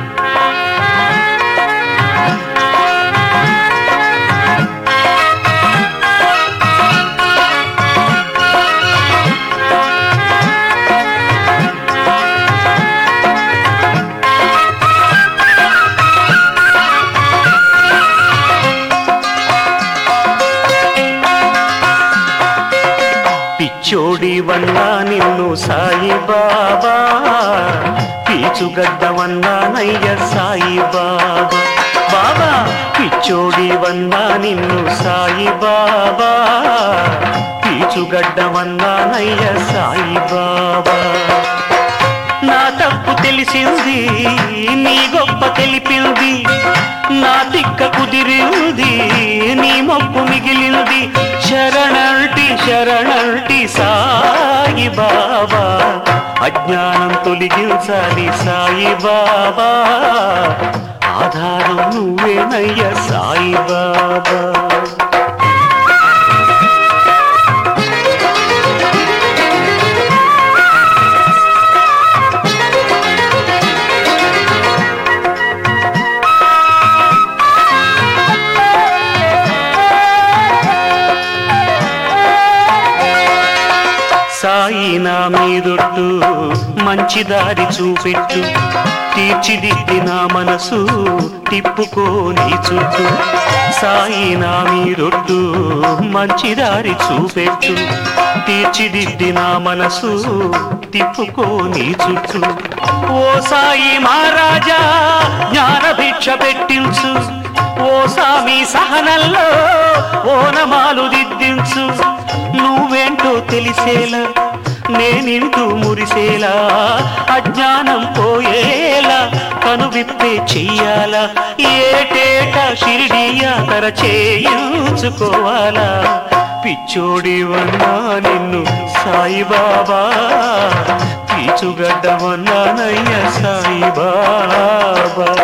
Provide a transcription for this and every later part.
పిచ్చోడివన్నా నిన్ను సాయి బాబా పీచుగడ్డవన్నానయ్య సాయి బాబా బాబా పిచ్చోడివన్నా నిన్ను సాయి బాబా పీచుగడ్డవన్నానయ్య సాయి బాబా నా తప్పు తెలిసింది నీ గొప్ప తెలిపింది నా తిక్క కుదిరింది నీ మొక్కు మిగిలింది శరణంటి శరణంటి సాయి బాబా అజ్ఞానం తొలగించాలి సాయి బాబా ఆధారం నువ్వేనయ్య సాయి బాబా సాయి నా మీదొట్టు మంచి దారి చూపెట్టు తీర్చిదిద్ది నా మనసు తిప్పుకోని చుట్టూ సాయి నా మీదొట్టు మంచి దారి చూపెట్టు తీర్చిదిద్ది నా మనసు తిప్పుకోని చుట్టూ ఓ సాయి మహారాజా జ్ఞాన భిక్ష పెట్టించు ఓ సామి సహనంలో ఓనమాలు దిద్దించు నువ్వేంటో తెలిసేలా నేనింటూ మురిసేలా అజ్ఞానం పోయేలా కనువిప్పే చెయ్యాలా ఏటేటా షిరిడి యాతర చేయించుకోవాలా పిచ్చోడివన్నా నిన్ను సాయిబాబా పీచుగడ్డవన్నానయ్య సాయిబాబా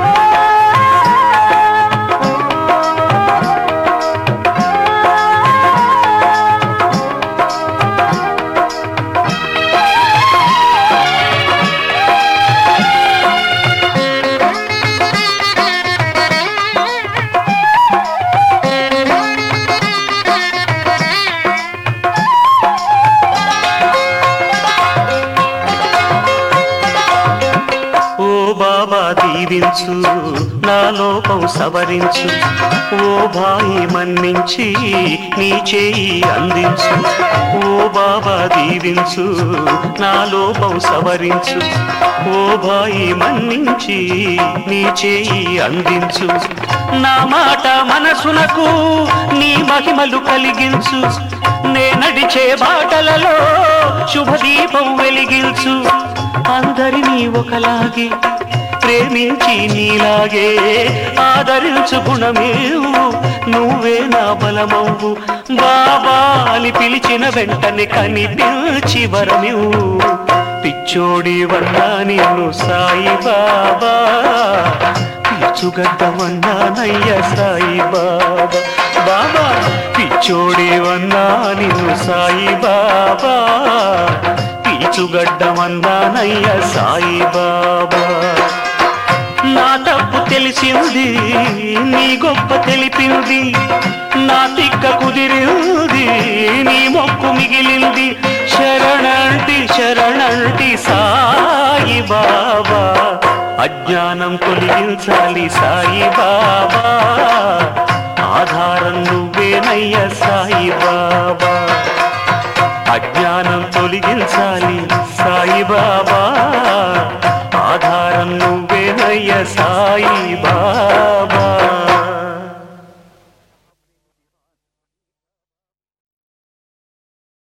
ఓ బాబా దీవించు నా లోపం సవరించు ఓ భాయి మన్నించి నీ చేయి అందించు ఓ బాబా దీవించు నా లోపం సవరించు ఓ భాయి మన్నించి నీ చేయి అందించు నా మాట మనసునకు నీ మహిమలు కలిగించు నే నడిచే బాటలలో శుభదీపం వెలిగించు అందరినీ ఒకలాగే ప్రేమించి నీలాగే ఆదరించు గుణమేవు నువ్వే నా బలమవు బాబా అని పిలిచిన వెంటనే కనిపించి వరమివు పిచ్చోడి వన్నా నిన్ను సాయి బాబా పిచ్చుగడ్డవన్నానయ్య సాయి బాబా బాబా పిచ్చోడి వన్నా నిన్ను సాయి బాబా పీచుగడ్డమన్నానయ్య సాయి బాబా నా తప్పు తెలిసింది నీ గొప్ప తెలిపింది నా తిక్క కుదిరింది నీ మొక్కు మిగిలింది శరణంటి శరణంటి సాయి బాబా అజ్ఞానం తొలగించాలి సాయి బాబా ఆధారం నువ్వేనయ్య సాయి బాబా అజ్ఞానం తొలగించాలి సాయి బాబా ఆధారం నువ్వేనయ్య సాయి బాబా